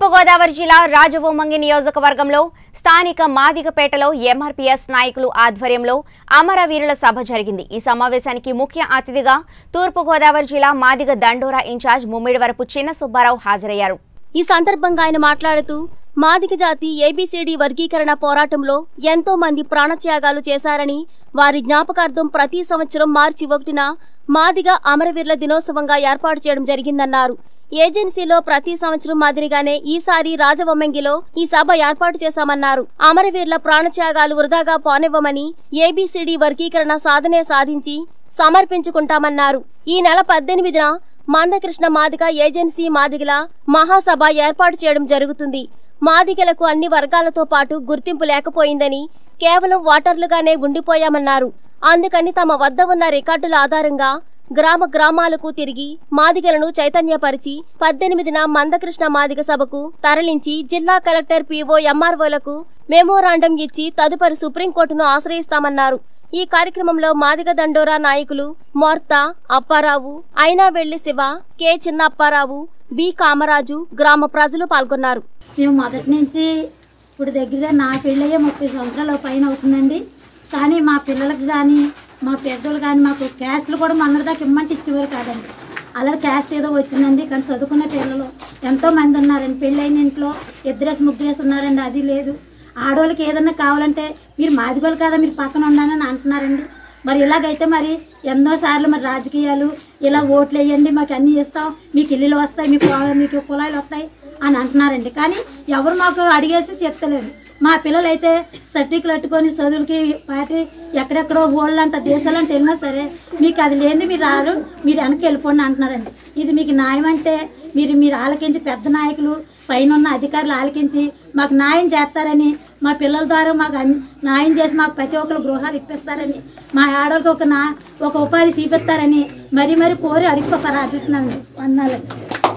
తూర్పుగోదావరి జిల్లా రాజవోమంగి నియోజకవర్గంలో స్థానిక మాదిగపేటలో ఎంఆర్పీఎస్ నాయకులు ఆధ్వర్యంలో అమరవీరుల సభ జరిగింది ఈ సమావేశానికి ముఖ్య అతిథిగా తూర్పుగోదావరి జిల్లా మాదిగ దండోరా ఇన్ఛార్జ్ ముమ్మిడివరపు చిన్న సుబ్బారావు హాజరయ్యారు ఈ సందర్భంగా ఆయన మాట్లాడుతూ మాదిగ జాతి ఏబిసిడి వర్గీకరణ పోరాటంలో ఎంతో మంది ప్రాణత్యాగాలు చేశారని వారి జ్ఞాపకార్థం ప్రతి సంవత్సరం మార్చి ఒకటిన మాదిగ అమరవీరుల దినోత్సవంగా ఏర్పాటు చేయడం జరిగిందన్నారు ఏజెన్సీలో ప్రతి సంవత్సరం మాదిరిగానే ఈసారి రాజవొమ్మంగిలో ఈ సభ ఏర్పాటు చేశామన్నారు అమరవీరుల ప్రాణత్యాగాలు వృధాగా పోనివ్వమని ఏబిసిడి వర్గీకరణ సాధనే సాధించి సమర్పించుకుంటామన్నారు ఈ నెల పద్దెనిమిదిన మందకృష్ణ మాదిగ ఏజెన్సీ మాదిగల మహాసభ ఏర్పాటు చేయడం జరుగుతుంది మాదిగలకు అన్ని వర్గాలతో పాటు గుర్తింపు లేకపోయిందని కేవలం ఓటర్లుగానే ఉండిపోయామన్నారు అందుకని తమ వద్ద ఉన్న రికార్డుల ఆధారంగా గ్రామ గ్రామాలకు తిరిగి మాదిగలను చైతన్యపరిచి పద్దెనిమిదిన మందకృష్ణ మాదిగ సభకు తరలించి జిల్లా కలెక్టర్ పీఓ ఎంఆర్ఓలకు మెమోరాండం ఇచ్చి తదుపరి సుప్రీంకోర్టును ఆశ్రయిస్తామన్నారు ఈ కార్యక్రమంలో మాదిగ దండోరా నాయకులు మోర్తా అప్పారావు అయినా వెళ్లి శివ కె చిన్న అప్పారావు బి కామరాజు గ్రామ ప్రజలు పాల్గొన్నారు మేము మొదటి నుంచి ఇప్పుడు దగ్గర నా పెళ్ళయ్యే ముప్పై సంవత్సరాల పైన అవుతుందండి కానీ మా పిల్లలకు కానీ మా పెద్దలు కానీ మాకు క్యాస్ట్లు కూడా మొన్నటిదాకా ఇమ్మంటే ఇచ్చేవారు కాదండి అలా క్యాస్ట్ ఏదో వచ్చిందండి కానీ చదువుకున్న పిల్లలు ఎంతో మంది ఉన్నారండి పెళ్ళైన ఇంట్లో ఇద్దరేసి ముగ్గురేసి ఉన్నారండి అది లేదు ఆడవాళ్ళకి ఏదన్నా కావాలంటే మీరు మాదిగోళ్ళు కదా మీరు పక్కన ఉన్నానని అంటున్నారండి మరి ఇలాగైతే మరి ఎన్నో సార్లు మరి రాజకీయాలు ఇలా ఓట్లు వేయండి మాకు అన్నీ ఇస్తాం మీకు ఇల్లులు వస్తాయి మీకు మీకు కుళాయిలు వస్తాయి అని అంటున్నారండి కానీ ఎవరు మాకు అడిగేసి చెప్తలేరు మా పిల్లలు అయితే సర్టిఫికెట్లు పెట్టుకొని చదువులకి పాటి ఎక్కడెక్కడో ఊళ్ళో అంట దేశాలంటే వెళ్ళినా సరే మీకు అది లేని మీరు రారు మీరు వెనక్కి వెళ్ళిపోండి అంటున్నారండి ఇది మీకు న్యాయం అంటే మీరు మీరు ఆలకించి పెద్ద నాయకులు పైన ఉన్న అధికారులు ఆలకించి మాకు న్యాయం చేస్తారని మా పిల్లల ద్వారా మాకు అన్ని- న్యాయం చేసి మాకు ప్రతి ఒక్కరు గృహాలు ఇప్పిస్తారని మా ఆడవాళ్ళకి ఒక నా ఒక ఉపాధి చూపిస్తారని మరీ మరీ కోరి అడిగి ప్రార్థిస్తున్నాను వందాలండి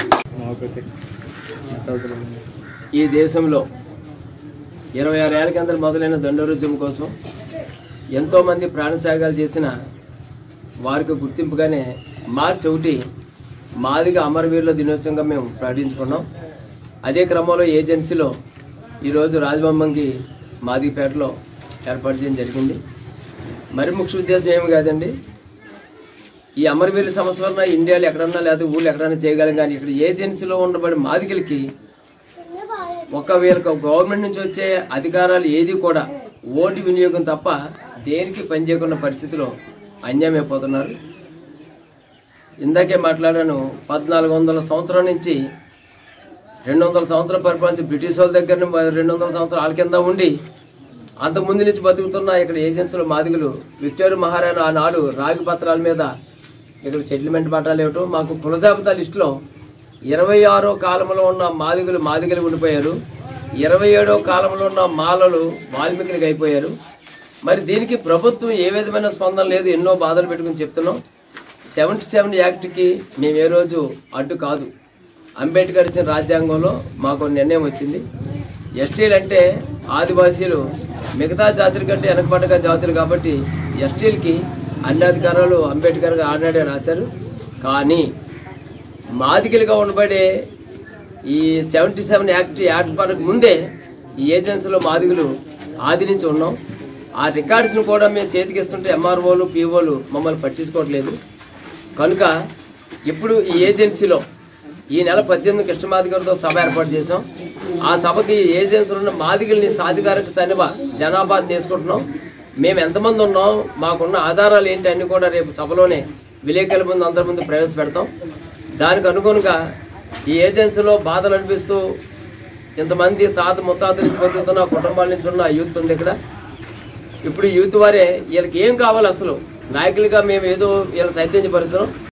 ఈ దేశంలో ఇరవై ఆరు ఏళ్ళ కింద మొదలైన దండోరుద్యమం కోసం ఎంతోమంది ప్రాణత్యాగాలు చేసిన వారికి గుర్తింపుగానే మార్చి ఒకటి మాదిగా అమరవీరుల దినోత్సవంగా మేము ప్రకటించుకున్నాం అదే క్రమంలో ఏజెన్సీలో ఈరోజు రాజబొమ్మంకి మాదిగపేటలో ఏర్పాటు చేయడం జరిగింది మరి ముఖ్య ఉద్దేశం ఏమి కాదండి ఈ అమరవీరుల సమస్య వలన ఇండియాలో ఎక్కడన్నా లేదా ఊళ్ళో ఎక్కడన్నా చేయగలం కానీ ఇక్కడ ఏజెన్సీలో ఉండబడి మాదిగలకి ఒక వీళ్ళకి గవర్నమెంట్ నుంచి వచ్చే అధికారాలు ఏది కూడా ఓటు వినియోగం తప్ప దేనికి పనిచేయకున్న పరిస్థితిలో అన్యాయమైపోతున్నారు ఇందాకే మాట్లాడాను పద్నాలుగు వందల సంవత్సరం నుంచి రెండు వందల సంవత్సరాల పరిపాలించి బ్రిటిష్ వాళ్ళ దగ్గర నుంచి రెండు వందల సంవత్సరాల వాళ్ళ కింద ఉండి అంత ముందు నుంచి బతుకుతున్న ఇక్కడ ఏజెన్సీలో మాదిగలు విక్టోరియా మహారాణి ఆనాడు రాగి పత్రాల మీద ఇక్కడ సెటిల్మెంట్ పట్టాలు ఇవ్వటం మాకు కుల జాబితా లిస్టులో ఇరవై ఆరో కాలంలో ఉన్న మాదిగలు మాదిగలు ఉండిపోయారు ఇరవై ఏడో కాలంలో ఉన్న మాలలు వాల్మీకులకు అయిపోయారు మరి దీనికి ప్రభుత్వం ఏ విధమైన స్పందన లేదు ఎన్నో బాధలు పెట్టుకుని చెప్తున్నాం సెవెంటీ సెవెన్ యాక్ట్కి మేము ఏ రోజు అడ్డు కాదు అంబేద్కర్ ఇచ్చిన రాజ్యాంగంలో మాకు నిర్ణయం వచ్చింది ఎస్టీలు అంటే ఆదివాసీలు మిగతా జాతుల కంటే వెనకబడ్డగా జాతులు కాబట్టి ఎస్టీలకి అన్ని అధికారాలు అంబేద్కర్ గారు ఆనాడే రాశారు కానీ మాదిగలుగా ఉండబడే ఈ సెవెంటీ సెవెన్ యాక్ట్ యాక్ట్ పరకు ముందే ఈ ఏజెన్సీలో మాదిగలు ఆది నుంచి ఉన్నాం ఆ రికార్డ్స్ను కూడా మేము చేతికిస్తుంటే ఎంఆర్ఓలు పీఓలు మమ్మల్ని పట్టించుకోవట్లేదు కనుక ఇప్పుడు ఈ ఏజెన్సీలో ఈ నెల పద్దెనిమిది కృష్ణ మాదిగలతో సభ ఏర్పాటు చేసాం ఆ సభకి ఈ ఏజెన్సీలో ఉన్న మాదిగల్ని సాధికారిక సనివ జనాభా చేసుకుంటున్నాం మేము ఎంతమంది ఉన్నాం మాకున్న ఆధారాలు ఏంటి అన్ని కూడా రేపు సభలోనే విలేకరుల ముందు అందరి ముందు ప్రవేశపెడతాం దానికి అనుగుణంగా ఈ ఏజెన్సీలో బాధలు అనిపిస్తూ ఇంతమంది తాత ముత్తాతల నుంచి బతుకుతున్న కుటుంబాల నుంచి ఉన్న యూత్ ఉంది ఇక్కడ ఇప్పుడు యూత్ వారే వీళ్ళకి ఏం కావాలి అసలు నాయకులుగా మేము ఏదో వీళ్ళ సైతం పరుస్తున్నాం